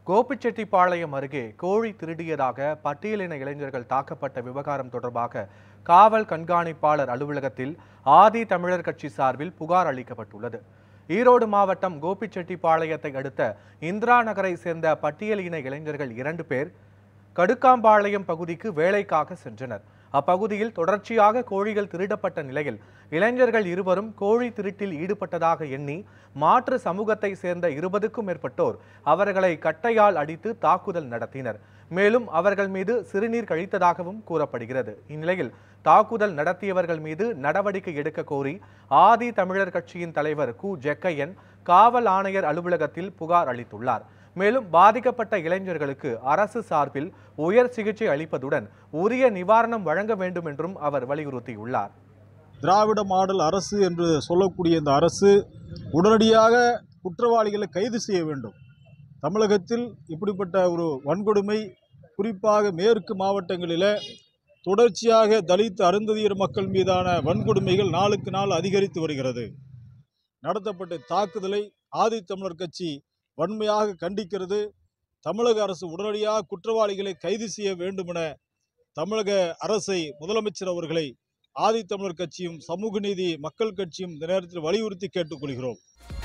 கோபிச்செட்டிப்பாளையம் அருகே கோழி திருடியதாக பட்டியலின இளைஞர்கள் தாக்கப்பட்ட விவகாரம் தொடர்பாக காவல் கண்காணிப்பாளர் அலுவலகத்தில் ஆதி தமிழர் கட்சி சார்பில் புகார் அளிக்கப்பட்டுள்ளது ஈரோடு மாவட்டம் கோபிச்செட்டிப்பாளையத்தை அடுத்த இந்திரா நகரை சேர்ந்த பட்டியலின இளைஞர்கள் இரண்டு பேர் கடுக்காம்பாளையம் பகுதிக்கு வேலைக்காக சென்றனர் அப்பகுதியில் தொடர்ச்சியாக கோழிகள் திருடப்பட்ட நிலையில் இளைஞர்கள் இருவரும் கோழி திருட்டில் ஈடுபட்டதாக எண்ணி மாற்று சமூகத்தை சேர்ந்த இருபதுக்கும் மேற்பட்டோர் அவர்களை கட்டையால் அடித்து தாக்குதல் நடத்தினர் மேலும் அவர்கள் மீது சிறுநீர் கழித்ததாகவும் கூறப்படுகிறது இந்நிலையில் தாக்குதல் நடத்தியவர்கள் மீது நடவடிக்கை எடுக்க கோரி ஆதி தமிழர் கட்சியின் தலைவர் கு ஜெக்கையன் காவல் ஆணையர் அலுவலகத்தில் புகார் அளித்துள்ளார் மேலும் பாதிக்கப்பட்ட இளைஞர்களுக்கு அரசு சார்பில் உயர் சிகிச்சை அளிப்பதுடன் உரிய நிவாரணம் வழங்க வேண்டும் என்றும் அவர் வலியுறுத்தியுள்ளார் திராவிட மாடல் அரசு என்று சொல்லக்கூடிய இந்த அரசு உடனடியாக குற்றவாளிகளை கைது செய்ய வேண்டும் தமிழகத்தில் இப்படிப்பட்ட ஒரு வன்கொடுமை குறிப்பாக மேற்கு மாவட்டங்களில் தொடர்ச்சியாக தலித் அருந்ததியர் மக்கள் மீதான வன்கொடுமைகள் நாளுக்கு நாள் அதிகரித்து வருகிறது நடத்தப்பட்ட தாக்குதலை ஆதித்தமிழர் கட்சி வன்மையாக கண்டிக்கிறது தமிழக அரசு உடனடியாக குற்றவாளிகளை கைது செய்ய வேண்டுமென தமிழக அரசை முதலமைச்சர் அவர்களை ஆதித்தமிழர் கட்சியும் சமூக நீதி மக்கள் கட்சியும் இந்த நேரத்தில் வலியுறுத்தி கேட்டுக்கொள்கிறோம்